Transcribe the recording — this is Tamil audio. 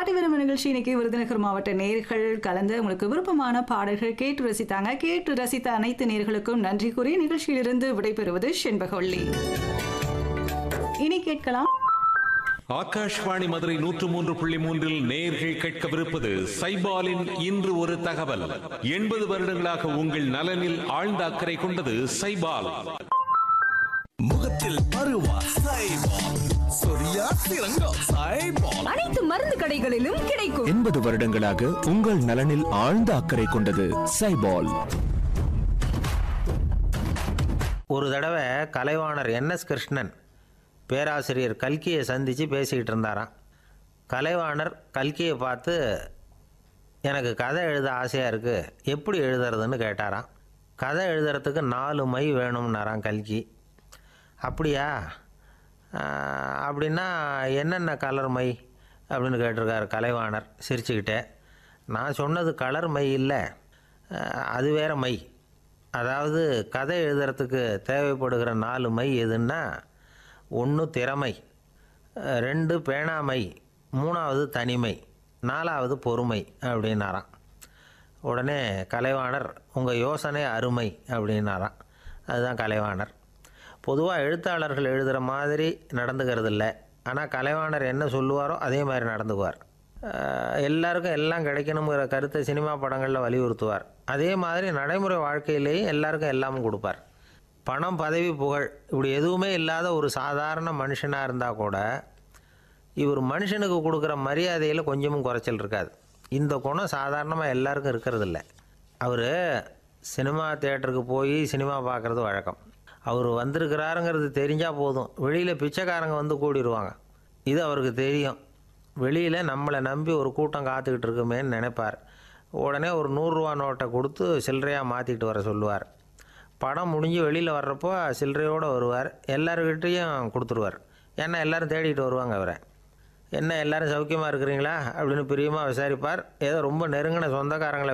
பாட்டி வரும் நிகழ்ச்சி இன்னைக்கு விருதுநகர் மாவட்ட நேர்கள் கலந்து உங்களுக்கு விருப்பமான பாடல்கள் கேட்டு ரசித்தாங்க கேட்டு ரசித்த அனைத்து நேர்களுக்கும் நன்றி கூறி நிகழ்ச்சியிலிருந்து விடைபெறுவது செண்பகவள்ளி இனி கேட்கலாம் ஆகாஷ்வாணி மதுரை நூற்று மூன்று புள்ளி மூன்றில் நேர்கள் கேட்கவிருப்பது சைபாலின் இன்று ஒரு தகவல் எண்பது வருடங்களாக உங்கள் நலனில் ஆழ்ந்த அக்கறை கொண்டது சைபால் முகத்தில் பருவா சைபால் சொரியா சிறங்கம் சைபால் அனைத்து மருந்து கடைகளிலும் கிடைக்கும் எண்பது வருடங்களாக உங்கள் நலனில் ஆழ்ந்த அக்கறை கொண்டது சைபால் ஒரு தடவை கலைவாணர் என்எஸ் கிருஷ்ணன் பேராசிரியர் கல்கியை சந்தித்து பேசிக்கிட்டு இருந்தாராம் கலைவாணர் கல்கியை பார்த்து எனக்கு கதை எழுத ஆசையாக இருக்குது எப்படி எழுதுறதுன்னு கேட்டாராம் கதை எழுதுறதுக்கு நாலு மை வேணும்னாராம் கல்கி அப்படியா ஆஹ், அப்படின்னா என்னென்ன கலர் மை அப்படின்னு கேட்டிருக்காரு கலைவாணர் சிரிச்சுக்கிட்டே நான் சொன்னது கலர் மை இல்லை ஆஹ், அது வேற மை அதாவது கதை எழுதுறதுக்கு தேவைப்படுகிற நாலு மை எதுன்னா ஒன்று திறமை அஹ் ரெண்டு பேணாமை மூணாவது தனிமை நாலாவது பொறுமை அப்படின்னாராம் உடனே கலைவாணர் உங்கள் யோசனை அருமை அப்படின்னாராம் அதுதான் கலைவாணர் பொதுவாக எழுத்தாளர்கள் எழுதுகிற மாதிரி நடந்துக்கிறது இல்லை ஆனால் கலைவாணர் என்ன சொல்லுவாரோ அதே மாதிரி நடந்துக்குவார் அஹ் எல்லாருக்கும் எல்லாம் கிடைக்கணுங்கிற கருத்தை சினிமா படங்களில் வலியுறுத்துவார் அதே மாதிரி நடைமுறை வாழ்க்கையிலேயும் எல்லாருக்கும் எல்லாமும் கொடுப்பார் பணம் பதவி புகழ் இப்படி எதுவுமே இல்லாத ஒரு சாதாரண மனுஷனாக இருந்தால் கூட இவர் மனுஷனுக்கு கொடுக்குற மரியாதையில் கொஞ்சமும் குறைச்சல் இருக்காது இந்த குணம் சாதாரணமாக எல்லாருக்கும் இருக்கிறதில்ல அவர் சினிமா தேட்டருக்கு போய் சினிமா பார்க்குறது வழக்கம் அவர் வந்திருக்கிறாருங்கிறது தெரிஞ்சால் போதும் வெளியில் பிச்சைக்காரங்க வந்து கூடிடுவாங்க இது அவருக்கு தெரியும் வெளியில் நம்மளை நம்பி ஒரு கூட்டம் காத்துக்கிட்டு இருக்குமேன்னு நினைப்பார் உடனே ஒரு நூறுரூவா நோட்டை கொடுத்து சில்லறையாக மாற்றிட்டு வர சொல்லுவார் படம் முடிஞ்சு வெளியில் வர்றப்போ சில்லறையோடு வருவார் எல்லாருக்கிட்டேயும் கொடுத்துருவார் ஏன்னா எல்லாரும் தேடிட்டு வருவாங்க அவரை என்ன எல்லாரும் சௌக்கியமாக இருக்கிறீங்களா அப்படின்னு பிரியமாக விசாரிப்பார் ஏதோ ரொம்ப நெருங்கின சொந்தக்காரங்களை